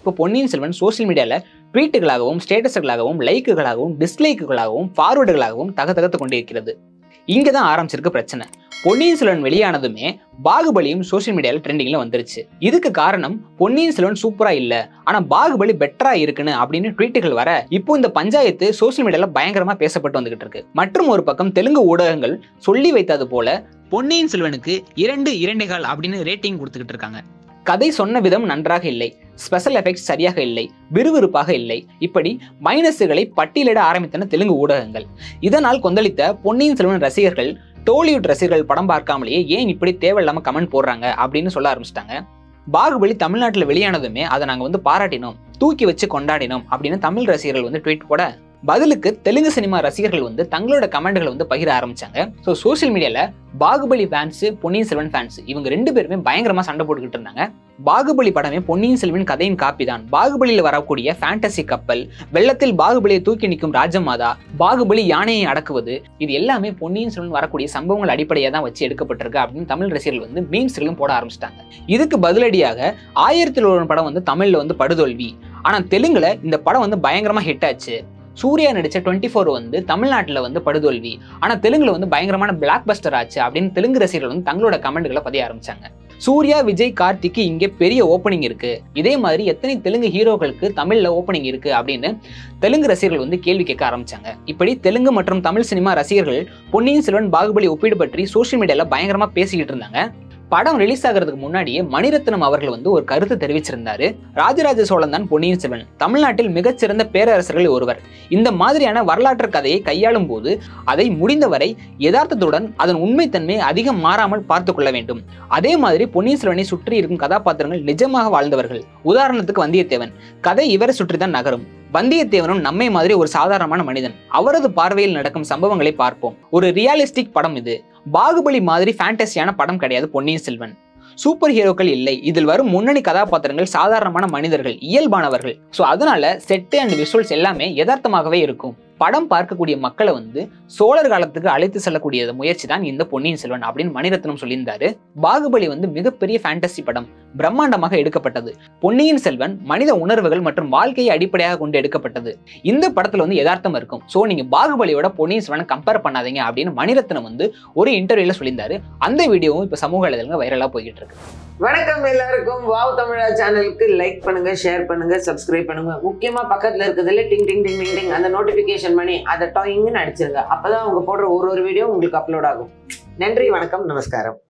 இப்போ பொன்னியின் செல்வன் சோஷியல் மீடியாவில் ட்வீட்டுகளாகவும் ஸ்டேட்டஸுகளாகவும் லைக்குகளாகவும் டிஸ்லைக்குகளாகவும் ஃபார்வர்டுகளாகவும் தகதகத்து கொண்டிருக்கிறது இங்கே தான் ஆரம்பிச்சிருக்கு பிரச்சனை பொன்னியின் செல்வன் வெளியானதுமே பாகுபலியும் சோஷியல் மீடியாவில் ட்ரெண்டிங்கில் வந்துருச்சு இதுக்கு காரணம் பொன்னியின் செல்வன் சூப்பரா இல்ல ஆனா பாகுபலி பெட்டரா இருக்குன்னு அப்படின்னு ட்வீட்டுகள் வர இப்போ இந்த பஞ்சாயத்து சோஷியல் மீடியால பயங்கரமா பேசப்பட்டு வந்துகிட்டு இருக்கு மற்றும் ஒரு பக்கம் தெலுங்கு ஊடகங்கள் சொல்லி வைத்தது போல பொன்னியின் செல்வனுக்கு இரண்டு இரண்டைகால் அப்படின்னு ரேட்டிங் கொடுத்துக்கிட்டு இருக்காங்க கதை சொன்ன விதம் நன்றாக இல்லை ஸ்பெஷல் எஃபெக்ட்ஸ் சரியாக இல்லை விறுவிறுப்பாக இல்லை இப்படி மைனஸுகளை பட்டியலிட ஆரம்பித்தன தெலுங்கு ஊடகங்கள் இதனால் கொந்தளித்த பொன்னியின் செல்வன் ரசிகர்கள் டோலிவுட் ரசிகர்கள் படம் பார்க்காமலேயே ஏன் இப்படி தேவையில்லாம கமெண்ட் போடுறாங்க அப்படின்னு சொல்ல ஆரம்பிச்சிட்டாங்க பாகுபலி தமிழ்நாட்டில் வெளியானதுமே அதை நாங்கள் வந்து பாராட்டினோம் தூக்கி வச்சு கொண்டாடினோம் அப்படின்னு தமிழ் ரசிகர்கள் வந்து ட்வீட் போட பதிலுக்கு தெலுங்கு சினிமா ரசிகர்கள் வந்து தங்களோட கமெண்ட்களை வந்து பகிர ஆரம்பிச்சாங்க ஸோ சோஷியல் மீடியால பாகுபலி ஃபேன்ஸ் பொன்னியின் செல்வன் ஃபேன்ஸ் இவங்க ரெண்டு பேருமே பயங்கரமா சண்டை போட்டுக்கிட்டு இருந்தாங்க பாகுபலி படமே பொன்னியின் செல்வன் கதையின் காப்பி தான் பாகுபலியில் வரக்கூடிய ஃபேண்டசி கப்பல் வெள்ளத்தில் பாகுபலியை தூக்கி நிற்கும் ராஜமாதா பாகுபலி யானையை அடக்குவது இது எல்லாமே பொன்னியின் செல்வன் வரக்கூடிய சம்பவங்கள் அடிப்படையாக தான் வச்சு எடுக்கப்பட்டிருக்கு அப்படின்னு தமிழ் ரசிகர்கள் வந்து மீம்ஸ்களும் போட ஆரம்பிச்சிட்டாங்க இதுக்கு பதிலடியாக ஆயிரத்தில் ஒரு படம் வந்து தமிழ்ல வந்து படுதோல்வி ஆனா தெலுங்குல இந்த படம் வந்து பயங்கரமா ஹிட் ஆச்சு சூர்யா நடிச்ச டுவெண்ட்டி ஃபோர் வந்து தமிழ்நாட்டில் வந்து படுதோல்வி ஆனால் தெலுங்குல வந்து பயங்கரமான பிளாக் பஸ்டர் ஆச்சு அப்படின்னு தெலுங்கு ரசிகர்கள் வந்து தங்களோட கமெண்ட்களை பதிய ஆரம்பிச்சாங்க சூர்யா விஜய் கார்த்திக்கு இங்கே பெரிய ஓப்பனிங் இருக்கு இதே மாதிரி எத்தனை தெலுங்கு ஹீரோக்களுக்கு தமிழ்ல ஓப்பனிங் இருக்கு அப்படின்னு தெலுங்கு ரசிகர்கள் வந்து கேள்வி கேட்க ஆரம்பிச்சாங்க இப்படி தெலுங்கு மற்றும் தமிழ் சினிமா ரசிகர்கள் பொன்னியின் செல்வன் பாகுபலி ஒப்பீடு பற்றி சோஷியல் மீடியால பயங்கரமா பேசிக்கிட்டு இருந்தாங்க படம் ரிலீஸ் ஆகிறதுக்கு முன்னாடியே மணிரத்னம் அவர்கள் வந்து ஒரு கருத்து தெரிவிச்சிருந்தாரு ராஜராஜ சோழன் தான் பொன்னியின் செல்வன் தமிழ்நாட்டில் மிகச்சிறந்த பேரரசர்கள் ஒருவர் இந்த மாதிரியான வரலாற்று கதையை கையாளும் போது அதை முடிந்தவரை யதார்த்தத்துடன் அதன் உண்மைத்தன்மை அதிகம் மாறாமல் பார்த்து கொள்ள வேண்டும் அதே மாதிரி பொன்னியின் செல்வனை சுற்றி இருக்கும் கதாபாத்திரங்கள் நிஜமாக வாழ்ந்தவர்கள் உதாரணத்துக்கு வந்தியத்தேவன் கதை இவரை சுற்றி தான் நகரும் வந்தியத்தேவனும் நம்மை மாதிரி ஒரு சாதாரணமான மனிதன் அவரது பார்வையில் நடக்கும் சம்பவங்களை பார்ப்போம் ஒரு ரியாலிஸ்டிக் படம் இது பாகுபலி மாதிரி ஃபேண்டசியான படம் கிடையாது பொன்னியின் செல்வன் சூப்பர் ஹீரோக்கள் இல்லை இதில் வரும் முன்னணி கதாபாத்திரங்கள் சாதாரணமான மனிதர்கள் இயல்பானவர்கள் ஸோ அதனால செட்டு அண்ட் விஷுவல்ஸ் எல்லாமே யதார்த்தமாகவே இருக்கும் படம் பார்க்கக்கூடிய மக்களை வந்து சோழர் காலத்துக்கு அழைத்து செல்லக்கூடிய முயற்சி தான் இந்த பொன்னியின் செல்வன் அப்படின்னு மணிரத்னம் சொல்லியிருந்தாரு பாகுபலி வந்து மிகப்பெரிய ஃபேண்டசி படம் பிரம்மாண்டமாக எடுக்கப்பட்டது பொன்னியின் செல்வன் மனித உணர்வுகள் மற்றும் வாழ்க்கையை அடிப்படையாக கொண்டு எடுக்கப்பட்டது இந்த படத்துல வந்து யதார்த்தம் இருக்கும் ஸோ நீங்க பாகுபலியோட பொன்னியின் செல்வனை கம்பேர் பண்ணாதீங்க அப்படின்னு மணிரத்னம் வந்து ஒரு இன்டர்வியூல சொல்லியிருந்தாரு அந்த வீடியோவும் இப்போ சமூக வலைதளங்க வைரலா போய்கிட்டு இருக்கு வணக்கம் எல்லாருக்கும் வாவ் தமிழா சேனலுக்கு லைக் பண்ணுங்க ஷேர் பண்ணுங்க சப்ஸ்கிரைப் பண்ணுங்க முக்கியமா பக்கத்துல இருக்கிறதுல டிங் டிங் டிங் டிங் டிங் அந்த நோட்டிபிகேஷன் பண்ணி அதை டாயிங்னு அடிச்சிருங்க அப்பதான் அவங்க போடுற ஒரு ஒரு வீடியோ உங்களுக்கு அப்லோட் ஆகும் நன்றி வணக்கம் நமஸ்காரம்